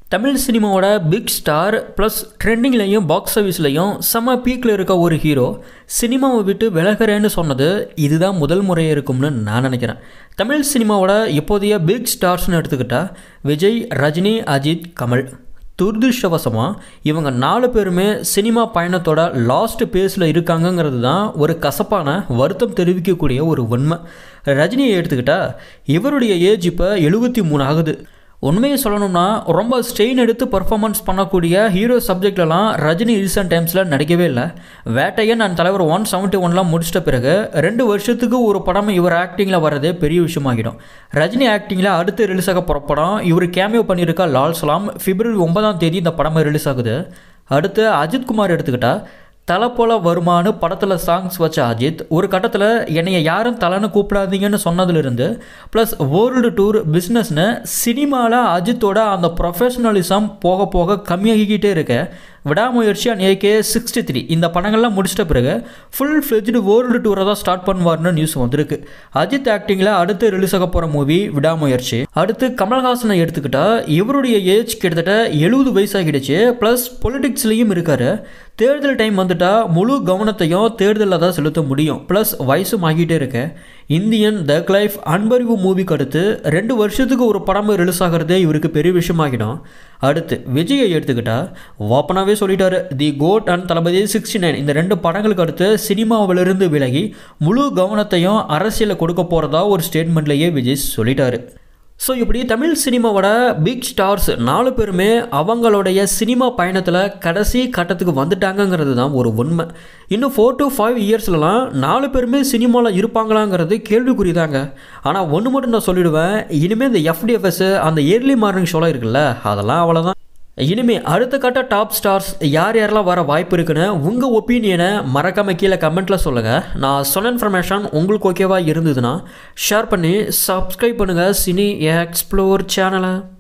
தமிழ் சினிமாவோட big star plus ட்ரெண்டிங்லேயும் box ஆஃபீஸ்லையும் செம்ம பீக்கில் இருக்க ஒரு ஹீரோ சினிமாவை விட்டு விலகிறேன்னு சொன்னது இதுதான் முதல் முறையாக இருக்கும்னு நான் நினைக்கிறேன் தமிழ் சினிமாவோட இப்போதைய பிக் ஸ்டார்ஸ்னு எடுத்துக்கிட்டால் விஜய் ரஜினி அஜித் கமல் துர்திருஷ்டவசமாக இவங்க நாலு பேருமே சினிமா பயணத்தோட லாஸ்ட் பேஸில் இருக்காங்கங்கிறது தான் ஒரு கசப்பான வருத்தம் தெரிவிக்கக்கூடிய ஒரு உண்மை ரஜினியை எடுத்துக்கிட்டால் இவருடைய ஏஜ் இப்போ எழுபத்தி மூணு ஆகுது உண்மையை சொல்லணும்னா ரொம்ப ஸ்ட்ரெயின் எடுத்து பர்ஃபார்மன்ஸ் பண்ணக்கூடிய ஹீரோ சப்ஜெக்ட்லலாம் ரஜினி ரீசெண்ட் டைம்ஸில் நடிக்கவே இல்லை வேட்டையன் நான் தலைவர் ஒன் செவன்ட்டி ஒன்லாம் முடிச்சிட்ட பிறகு ரெண்டு வருஷத்துக்கு ஒரு படம் இவர் ஆக்டிங்கில் வர்றதே பெரிய விஷயமாகிடும் ரஜினி ஆக்டிங்கில் அடுத்து ரிலீஸ் ஆக போகிற படம் இவர் கேமியோ பண்ணியிருக்க லால் சலாம் பிப்ரவரி ஒன்பதாம் தேதி இந்த படம் ரிலீஸ் ஆகுது அடுத்து அஜித் குமார் எடுத்துக்கிட்டால் தலை போல வருமானு படத்தில் சாங்ஸ் வச்ச அஜித் ஒரு கட்டத்தில் என்னைய யாரும் தலைன்னு கூப்பிடாதீங்கன்னு சொன்னதுலேருந்து ப்ளஸ் வேர்ல்டு டூர் பிஸ்னஸ்னு சினிமாவில் அஜித்தோட அந்த ப்ரொஃபஷ்னலிசம் போக போக கம்மியாகிக்கிட்டே இருக்க விடாமுயற்சியாக ஏகே சிக்ஸ்டி த்ரீ இந்த படங்கள்லாம் முடிச்சிட்ட பிறகு ஃபுல் ஃப்ளெஜ்டு வேர்ல்டு டூரை தான் ஸ்டார்ட் பண்ணுவார்னு நியூஸ் வந்திருக்கு அஜித் ஆக்டிங்கில் அடுத்து ரிலீஸ் ஆக போகிற மூவி விடாமுயற்சி அடுத்து கமல்ஹாசனை எடுத்துக்கிட்டால் இவருடைய ஏஜ் கிட்டத்தட்ட எழுபது வயசாகிடுச்சு ப்ளஸ் பொலிட்டிக்ஸ்லேயும் இருக்கார் தேர்தல் டைம் வந்துட்டால் முழு கவனத்தையும் தேர்தலில் தான் செலுத்த முடியும் ப்ளஸ் வயசும் ஆகிட்டே இருக்க இந்தியன் த லைஃப் அன்பறிவு மூவிக்கு அடுத்து ரெண்டு வருஷத்துக்கு ஒரு படம் ரிலீஸ் ஆகிறதே இவருக்கு பெரிய விஷயமாகிடும் அடுத்து விஜயை எடுத்துக்கிட்டால் ஓப்பனாகவே சொல்லிட்டாரு the GOAT and Thalapathy sixty nine இந்த ரெண்டு படங்களுக்கு அடுத்து சினிமாவிலிருந்து விலகி முழு கவனத்தையும் அரசியலில் கொடுக்க போகிறதா ஒரு ஸ்டேட்மெண்ட்லேயே விஜய் சொல்லிட்டாரு ஸோ இப்படி தமிழ் சினிமாவோட பிக் ஸ்டார்ஸ் நாலு பேருமே அவங்களுடைய சினிமா பயணத்தில் கடைசி கட்டத்துக்கு வந்துட்டாங்கங்கிறது தான் ஒரு உண்மை இன்னும் ஃபோர் டு ஃபைவ் இயர்ஸ்லலாம் நாலு பேருமே சினிமாவில் இருப்பாங்களாங்கிறது கேள்விக்குறிதாங்க ஆனால் ஒன்று மட்டும் நான் சொல்லிடுவேன் இனிமேல் இந்த எஃப்டிஎஃப்எஸ் அந்த இயர்லி மார்னிங் ஷோலாம் இருக்குல்ல அதெல்லாம் அவ்வளோதான் இனிமே அடுத்த கட்ட டாப் ஸ்டார்ஸ் யார் யாரெல்லாம் வர வாய்ப்பு இருக்குன்னு உங்கள் ஒப்பீனியனை மறக்காமல் கீழே கமெண்ட்டில் சொல்லுங்கள் நான் சொன்ன இன்ஃபர்மேஷன் உங்களுக்கு ஓகேவா இருந்ததுன்னா ஷேர் பண்ணி சப்ஸ்கிரைப் பண்ணுங்கள் சினி எக்ஸ்ப்ளோர் சேனலை